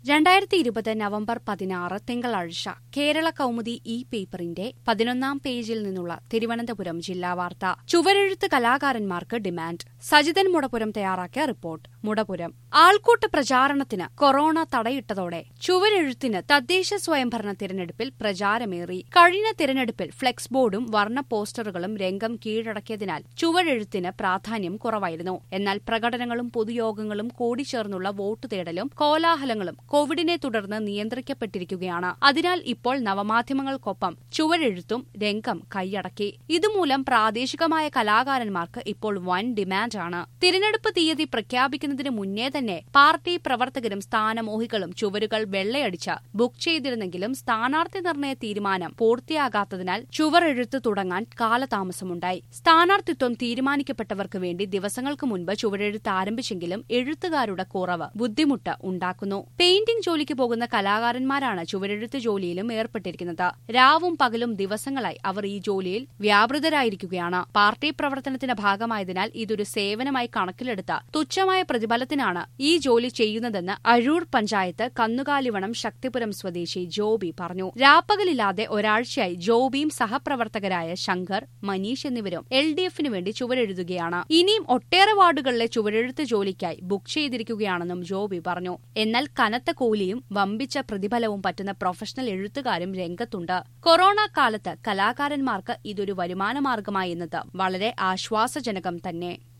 രണ്ടായിരത്തി ഇരുപത് നവംബർ പതിനാറ് തിങ്കളാഴ്ച കേരള കൗമുദി ഇ പേപ്പറിന്റെ പതിനൊന്നാം പേജിൽ നിന്നുള്ള തിരുവനന്തപുരം ജില്ലാ വാർത്ത ചുവരെഴുത്ത് കലാകാരന്മാർക്ക് ഡിമാൻഡ് സജിതൻ മുടപുരം തയ്യാറാക്കിയ റിപ്പോർട്ട് മുടപുരം ആൾക്കൂട്ട പ്രചാരണത്തിന് കൊറോണ തടയിട്ടതോടെ ചുവരെഴുത്തിന് തദ്ദേശ സ്വയംഭരണ തിരഞ്ഞെടുപ്പിൽ പ്രചാരമേറി കഴിഞ്ഞ തിരഞ്ഞെടുപ്പിൽ ഫ്ലെക്സ് ബോർഡും വർണ്ണ പോസ്റ്ററുകളും രംഗം കീഴടക്കിയതിനാൽ ചുവരെഴുത്തിന് പ്രാധാന്യം കുറവായിരുന്നു എന്നാൽ പ്രകടനങ്ങളും പൊതുയോഗങ്ങളും കൂടിച്ചേർന്നുള്ള വോട്ട് തേടലും കോലാഹലങ്ങളും കോവിഡിനെ തുടർന്ന് നിയന്ത്രിക്കപ്പെട്ടിരിക്കുകയാണ് അതിനാൽ ഇപ്പോൾ നവമാധ്യമങ്ങൾക്കൊപ്പം ചുവരെഴുത്തും രംഗം കൈയടക്കി ഇതുമൂലം പ്രാദേശികമായ കലാകാരന്മാർക്ക് ഇപ്പോൾ വൻ ഡിമാൻഡാണ് തിരഞ്ഞെടുപ്പ് തീയതി പ്രഖ്യാപിക്കുന്നതിന് മുന്നേ തന്നെ പാർട്ടി പ്രവർത്തകരും സ്ഥാനമോഹികളും ചുവരുകൾ വെള്ളയടിച്ച് ബുക്ക് ചെയ്തിരുന്നെങ്കിലും സ്ഥാനാർത്ഥി നിർണയ തീരുമാനം പൂർത്തിയാകാത്തതിനാൽ ചുവരെഴുത്ത് തുടങ്ങാൻ കാലതാമസമുണ്ടായി സ്ഥാനാർത്ഥിത്വം തീരുമാനിക്കപ്പെട്ടവർക്ക് വേണ്ടി ദിവസങ്ങൾക്ക് മുൻപ് ചുവരെഴുത്ത് ആരംഭിച്ചെങ്കിലും എഴുത്തുകാരുടെ കുറവ് ബുദ്ധിമുട്ട് ഉണ്ടാക്കുന്നു പെയിന്റിംഗ് ജോലിക്ക് പോകുന്ന കലാകാരന്മാരാണ് ചുവരെഴുത്ത് ജോലിയിലും ഏർപ്പെട്ടിരിക്കുന്നത് രാവും പകലും ദിവസങ്ങളായി അവർ ഈ ജോലിയിൽ വ്യാപൃതരായിരിക്കുകയാണ് പാർട്ടി പ്രവർത്തനത്തിന്റെ ഭാഗമായതിനാൽ ഇതൊരു സേവനമായി കണക്കിലെടുത്ത തുച്ഛമായ പ്രതിഫലത്തിനാണ് ഈ ജോലി ചെയ്യുന്നതെന്ന് അഴൂർ പഞ്ചായത്ത് കന്നുകാലിവണം ശക്തിപുരം സ്വദേശി ജോബി പറഞ്ഞു രാപ്പകലില്ലാതെ ഒരാഴ്ചയായി ജോബിയും സഹപ്രവർത്തകരായ ശങ്കർ മനീഷ് എന്നിവരും എൽ ഡി എഫിനു വേണ്ടി ചുവരെഴുതുകയാണ് ഇനിയും ഒട്ടേറെ വാർഡുകളിലെ ചുവരെഴുത്ത് ജോലിക്കായി ബുക്ക് ചെയ്തിരിക്കുകയാണെന്നും ജോബി പറഞ്ഞു എന്നാൽ കനത്ത കൂലിയും വമ്പിച്ച പ്രതിഫലവും പറ്റുന്ന പ്രൊഫഷണൽ എഴുത്തുകാരും രംഗത്തുണ്ട് കൊറോണ കാലത്ത് കലാകാരന്മാർക്ക് ഇതൊരു വരുമാനമാർഗമായി എന്നത് വളരെ ആശ്വാസജനകം തന്നെ